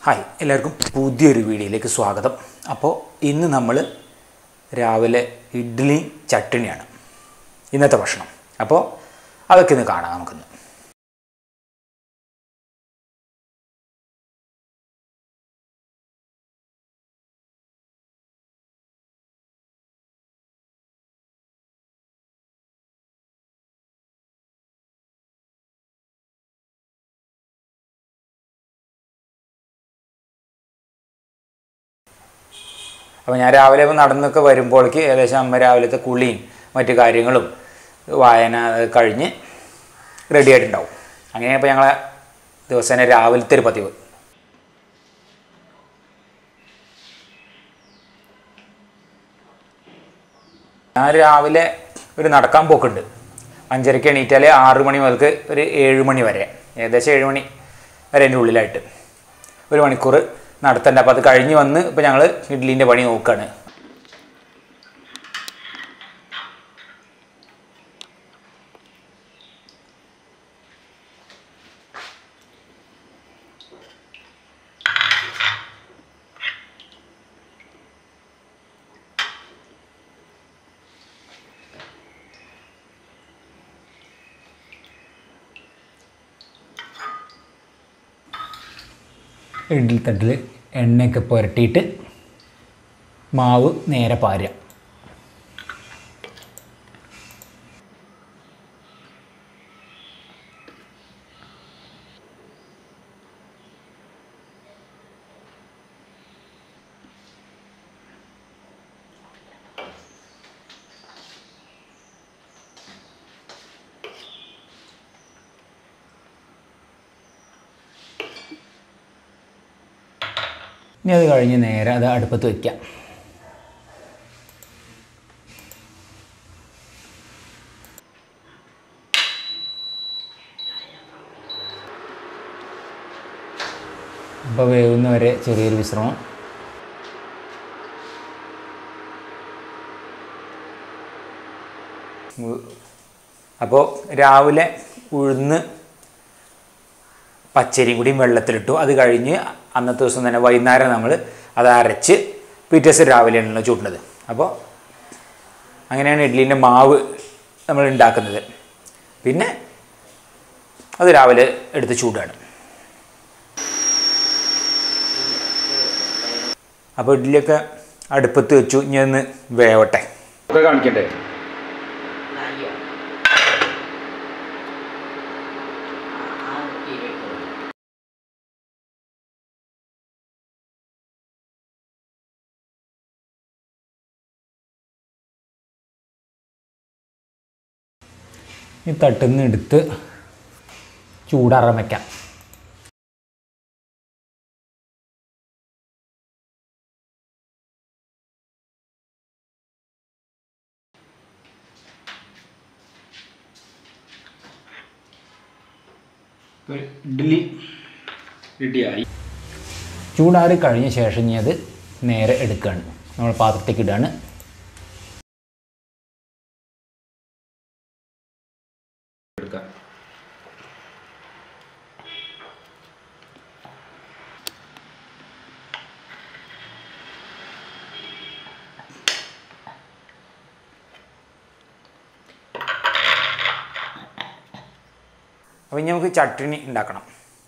Hi എല്ലാവർക്കും പുതിയൊരു വീഡിയോയിലേക്ക് സ്വാഗതം അപ്പോൾ ഇന്ന് നമ്മൾ രാവിലെ ഇഡ്ഡലി ചട്ടിണിയാണ് ഇന്നത്തെ ഭക്ഷണം അപ്പോൾ അതൊക്കെ ഇന്ന് കാണാം നമുക്കിന്ന് അപ്പോൾ ഞാൻ രാവിലെ ഇപ്പം നടന്നൊക്കെ വരുമ്പോഴേക്ക് ഏകദേശം അമ്മ രാവിലത്തെ കുളിയും മറ്റു കാര്യങ്ങളും വായന അത് കഴിഞ്ഞ് റെഡി ആയിട്ടുണ്ടാവും അങ്ങനെ ഇപ്പോൾ ഞങ്ങളെ ദിവസേന രാവിലത്തെ ഒരു പതിവ് ഞാൻ രാവിലെ ഒരു നടക്കാൻ പോക്കുണ്ട് അഞ്ചരയ്ക്ക് എണീറ്റാൽ ആറ് മണി മുതൽക്ക് ഒരു ഏഴ് മണി വരെ ഏകദേശം ഏഴ് മണി വരെ എൻ്റെ ഉള്ളിലായിട്ട് ഒരു മണിക്കൂർ നടത്തണ്ട അപ്പോൾ അത് കഴിഞ്ഞ് വന്ന് ഇപ്പോൾ ഞങ്ങൾ ഇഡ്ഡലീൻ്റെ പണി നോക്കുകയാണ് ഇഡ്ഡലി തട്ടിൽ എണ്ണയൊക്കെ പുരട്ടിയിട്ട് മാവ് നേരെ പാരുക ഇനി അത് കഴിഞ്ഞ് നേരെ അത് അടുപ്പത്ത് വയ്ക്കാം അപ്പോൾ വേവുന്നവരെ ചെറിയൊരു വിശ്രമം അപ്പോൾ രാവിലെ ഉഴുന്ന് പച്ചരിയും കൂടിയും വെള്ളത്തിലിട്ടു അത് കഴിഞ്ഞ് അന്നത്തെ ദിവസം തന്നെ വൈകുന്നേരം നമ്മൾ അത് അരച്ച് പിറ്റേ ദിവസം രാവിലെയാണല്ലോ ചൂടുന്നത് അപ്പോൾ അങ്ങനെയാണ് ഇഡ്ഡലീൻ്റെ മാവ് നമ്മൾ ഉണ്ടാക്കുന്നത് പിന്നെ അത് രാവിലെ എടുത്ത് ചൂടാണ് അപ്പോൾ ഇഡ്ഡലിയൊക്കെ അടുപ്പത്ത് വെച്ചു ഇനി ഒന്ന് വേവട്ടെ ഒക്കെ കാണിക്കണ്ടേ Nayo. Ang irito. ഈ തട്ടിൽ നിന്ന് എടുത്ത് ചൂടാറാൻ വയ്ക്കാം ഇഡ്ഡലി റെഡിയായി ചൂടാറി കഴിഞ്ഞ ശേഷം ഇനി അത് നേരെ എടുക്കുകയാണ് നമ്മൾ പാത്രത്തേക്ക് ഇടുകയാണ് എടുക്കാം അപ്പം ഇനി നമുക്ക് ചട്നി ഉണ്ടാക്കണം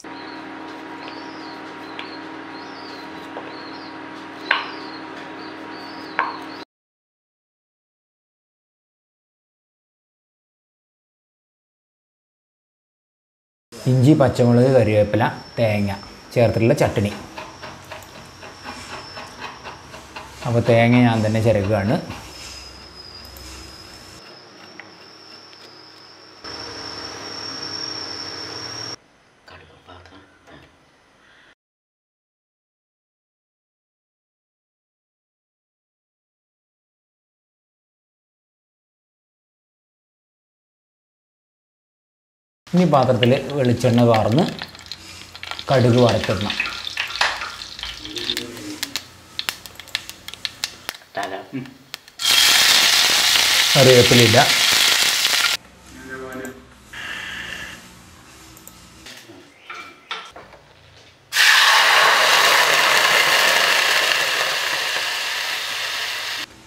ഇഞ്ചി പച്ചമുളക് കറിവേപ്പില തേങ്ങ ചേർത്തിട്ടുള്ള ചട്നി അപ്പോൾ തേങ്ങ ഞാൻ തന്നെ ചിരകുകയാണ് Karibu bata. ഇനി പാത്രത്തിൽ വെളിച്ചെണ്ണ വാർന്ന് കടുക് വറുത്തിടണം Tada. കറിവേപ്പിലില്ല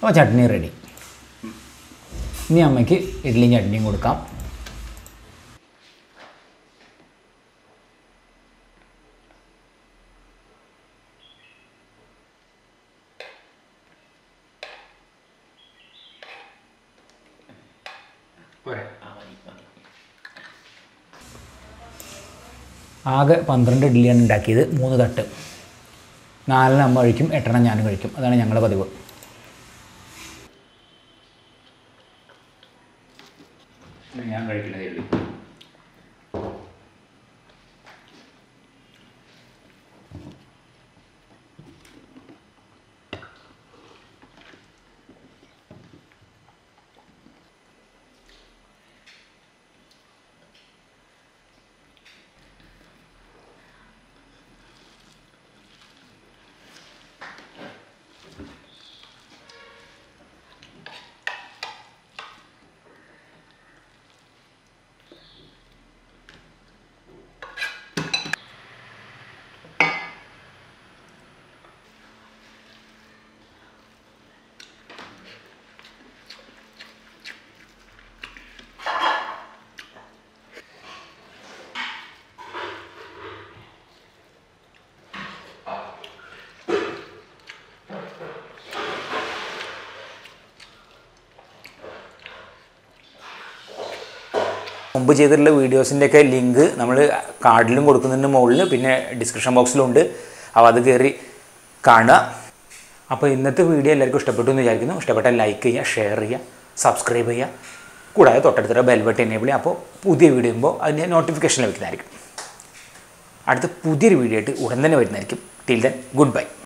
അപ്പോൾ ചട്നി റെഡി ഇനി അമ്മയ്ക്ക് ഇഡ്ഡലിയും ചട്നിയും കൊടുക്കാം ആ മതി മതി ആകെ പന്ത്രണ്ട് ഇഡ്ഡലിയാണ് ഉണ്ടാക്കിയത് മൂന്ന് തട്ട് നാലെണ്ണം അമ്മ കഴിക്കും എട്ടെണ്ണം ഞാനും കഴിക്കും അതാണ് ഞങ്ങളുടെ പതിവ് ഞാൻ കഴിക്കുന്നതേ ഉള്ളൂ മുമ്പ് ചെയ്തിട്ടുള്ള വീഡിയോസിൻ്റെയൊക്കെ ലിങ്ക് നമ്മൾ കാർഡിലും കൊടുക്കുന്നുണ്ട് മുകളിൽ പിന്നെ ഡിസ്ക്രിപ്ഷൻ ബോക്സിലും ഉണ്ട് അപ്പോൾ അത് കയറി കാണുക അപ്പോൾ ഇന്നത്തെ വീഡിയോ എല്ലാവർക്കും ഇഷ്ടപ്പെട്ടു എന്ന് വിചാരിക്കുന്നു ഇഷ്ടപ്പെട്ടാൽ ലൈക്ക് ചെയ്യുക ഷെയർ ചെയ്യുക സബ്സ്ക്രൈബ് ചെയ്യുക കൂടാതെ തൊട്ടടുത്തുള്ള ബെൽബട്ട് എനേബിൾ ചെയ്യുക അപ്പോൾ പുതിയ വീഡിയോ ചെയ്യുമ്പോൾ അതിൻ്റെ നോട്ടിഫിക്കേഷൻ ലഭിക്കുന്നതായിരിക്കും അടുത്ത പുതിയൊരു വീഡിയോ ആയിട്ട് ഉടൻ തന്നെ വരുന്നതായിരിക്കും ടിൽ ദെൻ ഗുഡ് ബൈ